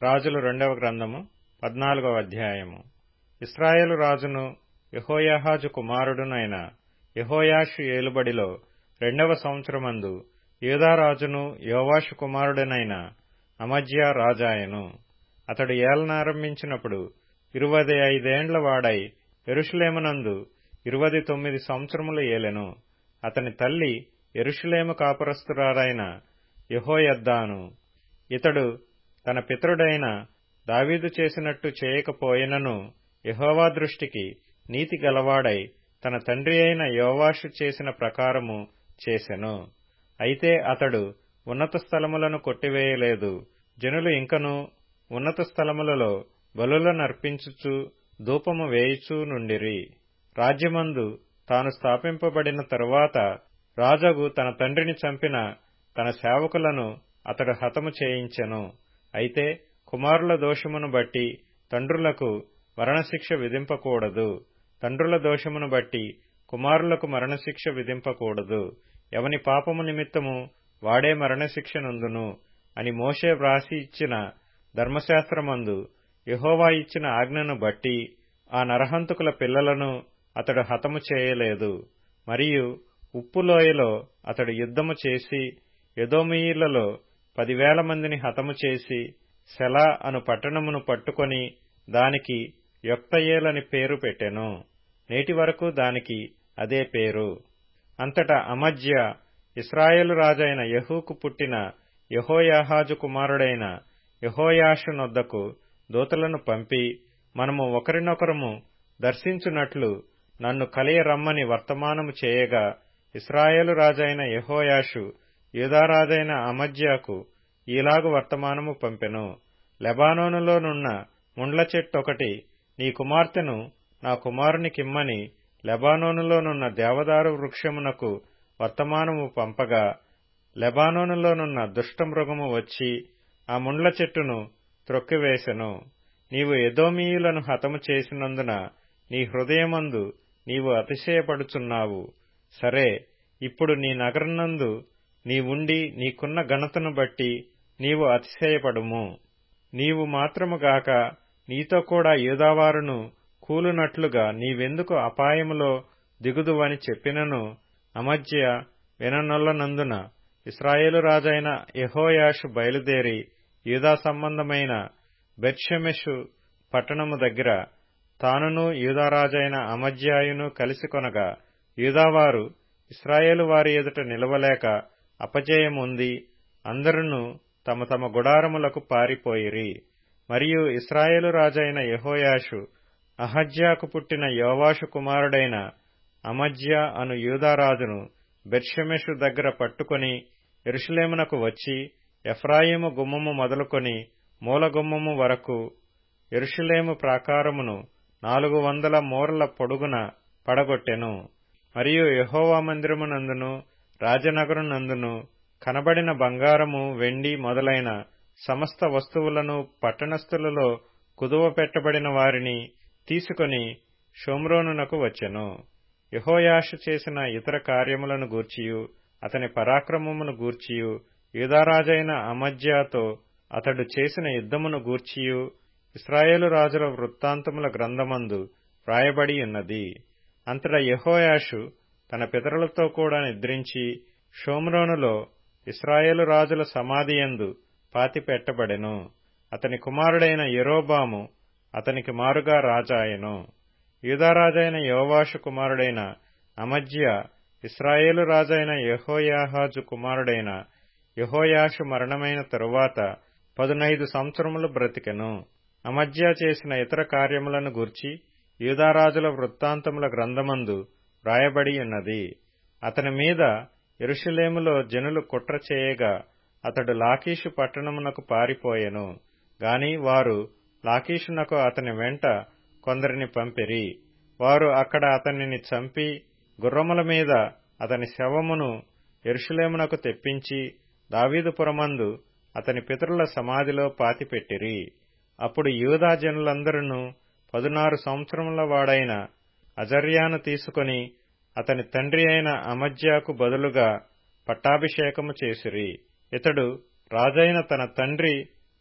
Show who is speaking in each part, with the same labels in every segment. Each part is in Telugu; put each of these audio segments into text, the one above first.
Speaker 1: రాజులు రెండవ గ్రంథము పద్నాలుగవ అధ్యాయము ఇస్రాయేలు రాజును యహోయాహాజు కుమారుడునైన యహోయాషు ఏలుబడిలో రెండవ సంవత్సరమందు యూదారాజును యోవాషు కుమారుడనైన అమజ్యా రాజాయను అతడు ఏలనారంభించినప్పుడు ఇరువది ఐదేండ్ల వాడై ఎరుషులేమునందు ఇరువది తొమ్మిది సంవత్సరములు ఏలెను అతని తల్లి ఎరుషులేము కాపురస్తురాలైన యహోయద్దాను ఇతడు తన పితరుడైన దావీదు చేసినట్టు చేయకపోయినను యహోవా దృష్టికి నీతి గలవాడై తన తండ్రి అయిన యోవాషు చేసిన ప్రకారము చేసెను అయితే అతడు ఉన్నత స్థలములను కొట్టివేయలేదు జనులు ఇంకను ఉన్నత స్థలములలో బలులనర్పించుచు ధూపము వేయుచూ నుండిరి రాజ్యమందు తాను స్థాపింపబడిన తరువాత రాజగు తన తండ్రిని చంపిన తన సేవకులను అతడు హతము చేయించెను అయితే కుమారుల దోషమును బట్టి తండ్రులకు మరణశిక్ష విధింపకూడదు తండ్రుల దోషమును బట్టి కుమారులకు మరణశిక్ష విధింపకూడదు ఎవని పాపము నిమిత్తము వాడే మరణశిక్ష నందును అని మోషే వ్రాసి ఇచ్చిన ధర్మశాస్త్రమందు యహోవా ఇచ్చిన ఆజ్ఞను బట్టి ఆ నరహంతుకుల పిల్లలను అతడు హతము చేయలేదు మరియు ఉప్పులోయలో అతడు యుద్ధము చేసి యదోమీయులలో పదివేల మందిని హతము చేసి సెలా అను పట్టణమును పట్టుకొని దానికి యొక్తయేలని పేరు పెట్టెను నేటి వరకు దానికి అదే పేరు అంతటా అమజ్య ఇస్రాయేలు రాజైన యహూకు పుట్టిన యహోయాహాజు కుమారుడైన యహోయాషు నొద్దకు దూతలను పంపి మనము ఒకరినొకరము దర్శించున్నట్లు నన్ను కలియ రమ్మని వర్తమానము చేయగా ఇస్రాయేలు రాజైన యహోయాషు యూదారాజైన అమజ్యాకు ఈలాగు వర్తమానము పంపెను లెబానోనులోనున్న ముండ్ల చెట్టొకటి నీ కుమార్తెను నా కుమారునికిమ్మని లెబానోనులోనున్న దేవదారు వృక్షమునకు వర్తమానము పంపగా లెబానోనులోనున్న దుష్టమృగము వచ్చి ఆ ముండ్ల చెట్టును త్రొక్కివేశెను నీవు ఎదోమీయులను హతము చేసినందున నీ హృదయమందు నీవు అతిశయపడుచున్నావు సరే ఇప్పుడు నీ నగరనందు నీవుండి నీకున్న ఘనతను బట్టి నీవు అతిశయపడుము నీవు మాత్రముగాక నీతో కూడా యూదావారును కూలునట్లుగా నీవెందుకు అపాయములో దిగుదువని చెప్పినను అమధ్య విననొల్లనందున ఇస్రాయేలు రాజైన యహోయాషు బయలుదేరి యూదా సంబంధమైన బెర్షమెషు పట్టణము దగ్గర తానును యూదారాజైన అమజ్యాయును కలిసి కొనగా యూదావారు ఇస్రాయేలు వారి ఎదుట నిలవలేక అపజయముంది అందరును తమ తమ గుడారములకు పారిపోయిరి మరియు ఇస్రాయేలు రాజైన యహోయాషు అహజ్యాకు పుట్టిన యోవాషు కుమారుడైన అమజ్యా అను యూదారాజును బెర్షమెషు దగ్గర పట్టుకుని ఎరుషులేమునకు వచ్చి ఎఫ్రాయిము గుమ్మము మొదలుకొని మూలగుమ్మము వరకు ఎరుషులేము ప్రాకారమును నాలుగు వందల మూరల పొడుగున పడగొట్టెను మరియు యహోవా మందిరమునందును రాజనగరునందును కనబడిన బంగారము వెండి మొదలైన సమస్త వస్తువులను పట్టణస్థులలో కుదువ పెట్టబడిన వారిని తీసుకుని షోమ్రోనునకు వచ్చెను యహోయాషు చేసిన ఇతర కార్యములను గూర్చియు అతని పరాక్రమమును గూర్చియు యూదారాజైన అమజ్యాతో అతడు చేసిన యుద్ధమును గూర్చియు ఇస్రాయేలు రాజుల వృత్తాంతముల గ్రంథమందు వ్రాయబడి ఉన్నది అంతటా యహోయాషు తన పితరులతో కూడా నిద్రించి షోమ్రోనులో ఇస్రాయేలు రాజుల సమాధియందు పాతిపెట్టబడెను అతని కుమారుడైన యెరోబాము అతనికి మారుగా రాజాయెను యూదారాజైన యోవాషు కుమారుడైన అమజ్య ఇస్రాయేలు రాజైన యహోయాహాజు కుమారుడైన యహోయాషు మరణమైన తరువాత పదునైదు సంవత్సరములు బ్రతికెను అమజ్య చేసిన ఇతర కార్యములను గూర్చి యూదారాజుల వృత్తాంతముల గ్రంథమందు వ్రాయబడి ఉన్నది అతని మీద ఎరుషులేములో జనులు కుట్ర చేయగా అతడు లాకీషు పట్టణమునకు పారిపోయెను గాని వారు లాకీషునకు అతని వెంట కొందరిని పంపిరి వారు అక్కడ అతనిని చంపి గుర్రముల మీద అతని శవమును ఎరుషులేమునకు తెప్పించి దావీదుపురమందు అతని పితరుల సమాధిలో పాతిపెట్టిరి అప్పుడు యూదా జనులందరూ పదునారు సంవత్సరముల వాడైన అజర్యాను తీసుకుని అతని తండ్రి అయిన అమజ్యాకు బదులుగా పట్టాభిషేకము చేసిరి ఇతడు రాజైన తన తండ్రి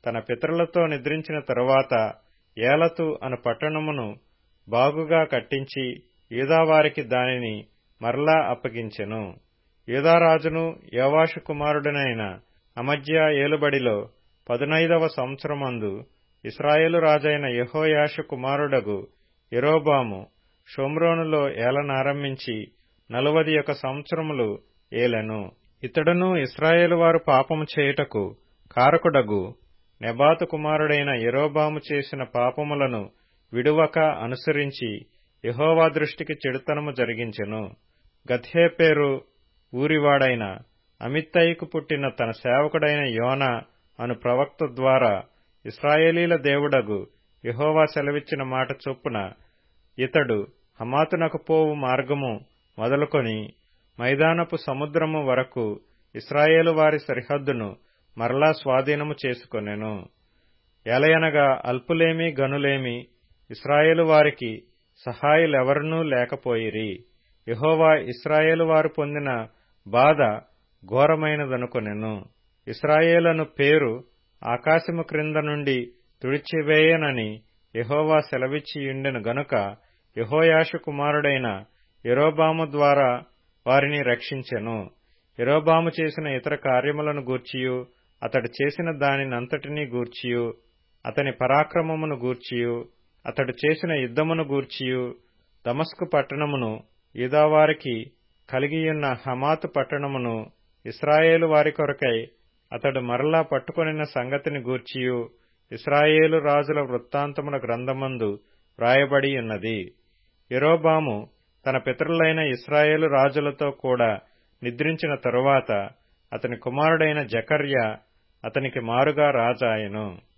Speaker 1: తన పితరులతో నిద్రించిన తరువాత ఏలతు అను పట్టణమును బాగుగా కట్టించి యూదావారికి దానిని మరలా అప్పగించెను యూదారాజును యోవాషు కుమారుడనైన అమజ్య ఏలుబడిలో పదునైదవ సంవత్సరమందు ఇస్రాయేలు రాజైన యెహోయాషు కుమారుడగు యెరోబాము షోమ్రోనులో ఏలనారంభించి నలువది ఒక సంవత్సరములు ఏలెను ఇతడును ఇస్రాయేలు వారు పాపము చేయుటకు కారకుడగు నెబాతు కుమారుడైన యెరోబాము చేసిన పాపములను విడువక అనుసరించి యెహోవా దృష్టికి చెడుతనము జరిగించెను గత్హేపేరు ఊరివాడైన అమిత్తయికు పుట్టిన తన సేవకుడైన యోన అను ప్రవక్త ద్వారా ఇస్రాయేలీల దేవుడగు యెహోవా సెలవిచ్చిన మాట చొప్పున ఇతడు హమాతునకు పోవు మార్గము మొదలుకొని మైదానపు సముద్రము వరకు ఇస్రాయేలు వారి సరిహద్దును మరలా స్వాధీనము చేసుకొనెను ఎలయనగా అల్పులేమి గనులేమి ఇస్రాయేలు వారికి సహాయులెవరనూ లేకపోయిరి యహోవా ఇస్రాయేలు వారు పొందిన బాధ ఘోరమైనదనుకొనెను ఇస్రాయేలను పేరు ఆకాశము క్రింద నుండి తుడిచివేయనని యహోవా సెలవిచ్చియుండెను గనుక యహోయాషు కుమారుడైన యెరోబాము ద్వారా వారిని రక్షించెను యెరోబాము చేసిన ఇతర కార్యములను గూర్చియు అతడు చేసిన దానినంతటినీ గూర్చియు అతని పరాక్రమమును గూర్చియు అతడు చేసిన యుద్ధమును గూర్చియు దమస్కు పట్టణమును యూదావారికి కలిగియున్న హమాతు పట్టణమును ఇస్రాయేలు వారి కొరకై అతడు మరలా పట్టుకొనిన సంగతిని గూర్చియు ఇస్రాయేలు రాజుల వృత్తాంతముల గ్రంథమందు వ్రాయబడి ఉన్నది యెరోబాము తన పితరులైన ఇస్రాయేలు రాజులతో కూడా నిద్రించిన తరువాత అతని కుమారుడైన జకర్య అతనికి మారుగా రాజాయెను